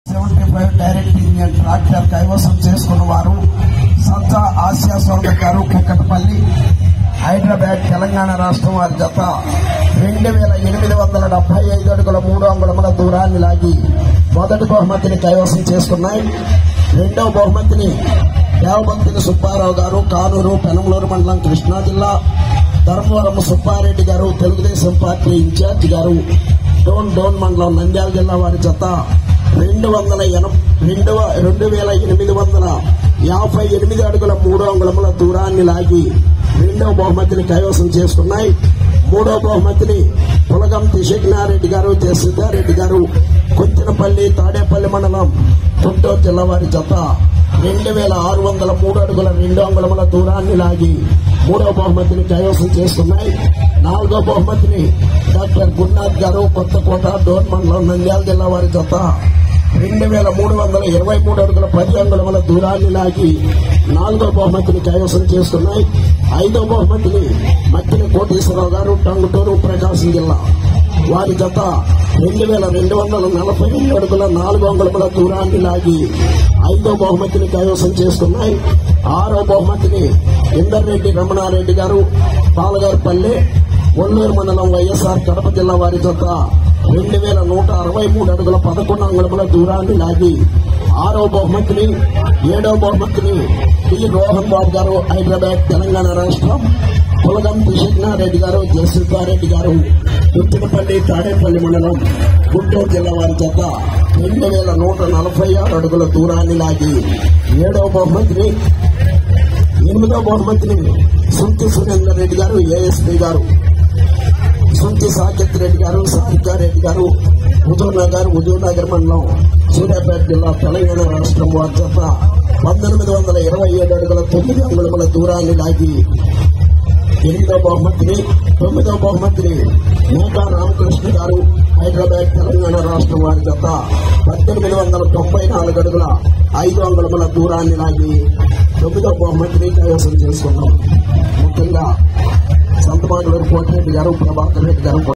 seventy five direct engine tractor కైవసం చేసుకున్న వారు సంత ఆసియా స్వర్ణ గారు కుక్కటపల్లి హైదరాబాద్ తెలంగాణ రాష్ట్రం వారి జత రెండు వేల ఎనిమిది వందల డెబ్బై ఐదు అడుగుల మూడు అంగుళముల దూరాన్ని లాగి మొదటి బహుమతిని కైవసం చేసుకున్నాయి రెండవ బహుమతిని దేవభక్తుని సుబ్బారావు గారు కానూరు పెనమలూరు మండలం కృష్ణా జిల్లా ధర్మవరం సుబ్బారెడ్డి గారు తెలుగుదేశం పార్టీ ఇన్ఛార్జ్ గారు డోన్ డోన్ మండలం నంద్యాల జిల్లా వారి జత రెండు వందల ఎనభై రెండు వ- రెండు వేల ఎనిమిది వందల యాభై ఎనిమిది అడుగుల మూడు అంగుళముల దూరాన్ని లాగి రెండవ బహుమతిని కైవసం చేసుకున్నాయి మూడో బహుమతిని పులగం తిశగ్నారెడ్డి గారు జసిద్ధారెడ్డి గారు కొత్తినపల్లి తాడేపల్లి మండలం గుంటూరు జిల్లా వారి జత రెండు వేల ఆరు వందల మూడు అడుగుల రెండు అంగుళముల దూరాన్ని లాగి మూడో బహుమతిని కైవసం చేసుకున్నాయి నాలుగో బహుమతిని డాక్టర్ గురునాథ్ గారు కొత్తకోట డోన్ మండలం నంద్యాల జిల్లా వారి జత రెండు వేల మూడు వందల ఇరవై మూడు అడుగుల పది అంగుళముల దూరాన్ని లాగి నాలుగో బహుమతిని కైవసం చేసుకున్నాయి ఐదో బహుమతిని మక్కిన కోటేశ్వరరావు గారు టంగుటూరు ప్రకాశం జిల్లా వారి జత రెండు వేల రెండు వందల నలభై ఎనిమిది అడుగుల నాలుగు అంగుళముల దూరాన్ని లాగి ఐదో బహుమతిని కైవసం చేసుకున్నాయి ఆరో బహుమతిని ఇందర్రెడ్డి రమణారెడ్డి గారు పాలగారిపల్లె ఒల్లూరు మండలం వైఎస్ఆర్ కడప జిల్లా వారి జత రెండు వేల నూట అరవై మూడు అడుగుల పదకొండు అంగుళముల దూరాన్ని లాగి ఆరో బహుమతిని ఏడో బహుమతిని టి రోహన్ బాబు గారు హైదరాబాద్ తెలంగాణ రాష్ట్రం పులగం కృష్ణారెడ్డి గారు జయసుబ్బారెడ్డి గారు దుత్తినపల్లి తాడేపల్లి మండలం గుంటూరు జిల్లా వారి చేత రెండు వేల నూట నలభై ఆరు అడుగుల దూరాన్ని లాగి ఏడవ బహుమతిని ఎనిమిదో బహుమతిని సుంతి సురేందర్ రెడ్డి గారు ఏఎస్పీ గారు సుంతి సాకేత్ రెడ్డి గారు సారికారెడ్డి గారు హుజూర్ నగర్ హుజూర్ నగర్ మండలం సూర్యాపేట జిల్లా తెలంగాణ రాష్ట్రం వారి చేత పంతొమ్మిది వందల ఇరవై ఏడు అడుగుల తొమ్మిది అంగుళముల దూరాన్ని లాగి ఎనిమిదో బహుమతిని తొమ్మిదో బహుమతిని నూకా రామకృష్ణ గారు హైదరాబాద్ తెలంగాణ రాష్ట్రం వారి జత పద్దెనిమిది వందల తొంభై నాలుగు అడుగుల ఐదు అంగుళముల దూరాన్ని లాగి తొమ్మిదో బహుమతిని కైవసం చేసుకున్నాం ముఖ్యంగా సంతమాటూరు కోటిరెడ్డి గారు ప్రభాకర్ రెడ్డి గారు